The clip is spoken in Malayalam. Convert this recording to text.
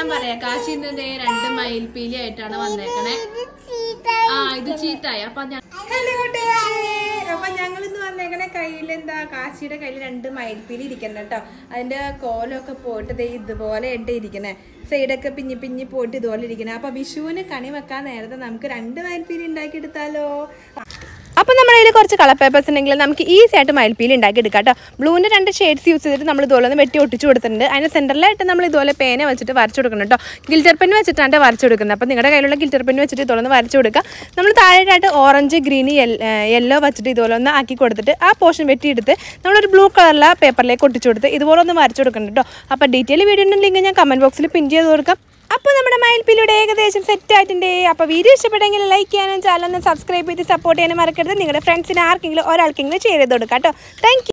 ഞാൻ പറയാം കാശി ഇന്ന് ദേ രണ്ട് മയിൽപ്പീലി ആയിട്ടാണ് വന്നേക്കണേ ആ ഇത് ചീത്തായി അപ്പൊ ഞാൻ ഹലോ കൂട്ടുകാരെ അപ്പൊ ഞങ്ങൾ ഇന്ന് വന്നേക്കണേ കയ്യിൽ എന്താ കാശിയുടെ കയ്യിൽ രണ്ട് മയിൽപ്പീലി ഇരിക്കണം കേട്ടോ അതിന്റെ കോലമൊക്കെ പോയിട്ട് ദേ ഇതുപോലെ ഇട്ട് ഇരിക്കണേ സൈഡൊക്കെ പിഞ്ഞി പിഞ്ഞി പോയിട്ട് ഇതുപോലെ ഇരിക്കണേ അപ്പൊ വിഷുവിന് കണി വെക്കാൻ നേരത്തെ നമുക്ക് രണ്ട് മയിൽപ്പീലി ഉണ്ടാക്കി എടുത്താലോ അപ്പോൾ നമ്മുടെ കയ്യിൽ കുറച്ച് കളർ പേപ്പേഴ്സ് ഉണ്ടെങ്കിൽ നമുക്ക് ഈസി ആയിട്ട് മയിൽപ്പീൽ ഉണ്ടാക്കി എടുക്കാം കേട്ടോ ബ്ലൂവിൻ്റെ രണ്ട് ഷെയ്ഡ്സ് യൂസ് ചെയ്തിട്ട് നമ്മൾ ഇതുപോലെ ഒന്ന് വെട്ടി ഒട്ടിച്ച് കൊടുത്തിട്ടുണ്ട് അതിന് സെൻറ്ററിലായിട്ട് നമ്മൾ ഇതുപോലെ പേന വെച്ചിട്ട് വരച്ചു കൊടുക്കണം കേട്ടോ ഗിൽറ്റർ പെൻ വെച്ചിട്ടാണ് വരച്ചു കൊടുക്കുന്നത് അപ്പോൾ നിങ്ങളുടെ കയ്യിലുള്ള ഗിൽറ്റർ പെൻ വെച്ചിട്ട് ഇതുപോലെ ഒന്ന് വരച്ചു കൊടുക്കുക നമ്മൾ താഴെയായിട്ട് ഓറഞ്ച് ഗ്രീൻ യെല്ലോ വെച്ചിട്ട് ഇതുപോലെ ഒന്ന് ആക്കി കൊടുത്തിട്ട് ആ പോർഷൻ വെട്ടിയെടുത്ത് നമ്മളൊരു ബ്ലൂ കളറിലെ പേപ്പറിലേക്ക് ഒട്ടിച്ച് കൊടുത്ത് ഇതുപോലെ ഒന്ന് വരച്ചു കൊടുക്കണം കേട്ടോ അപ്പോൾ ഡീറ്റെയിൽ വീഡിയോൻ്റെ ലിങ്ക് ഞാൻ കമൻറ്റ് ബോക്സിൽ പിൻ ചെയ്ത് കൊടുക്കാം അപ്പോൾ നമ്മുടെ മയിൽപ്പിലൂടെ ഏകദേശം സെറ്റ് ആയിട്ടുണ്ട് അപ്പോൾ വീഡിയോ ഇഷ്ടപ്പെട്ടെങ്കിൽ ലൈക്ക് ചെയ്യാനും ചാനൽ ഒന്ന് സബ്സ്ക്രൈബ് ചെയ്ത് സപ്പോർട്ട് ചെയ്യാനും മറക്കരുത് നിങ്ങളുടെ ഫ്രണ്ട്സിന് ആർക്കെങ്കിലും ഒരാൾക്കെങ്കിലും ഷെയർ ചെയ്ത് കൊടുക്കാം കേട്ടോ താങ്ക്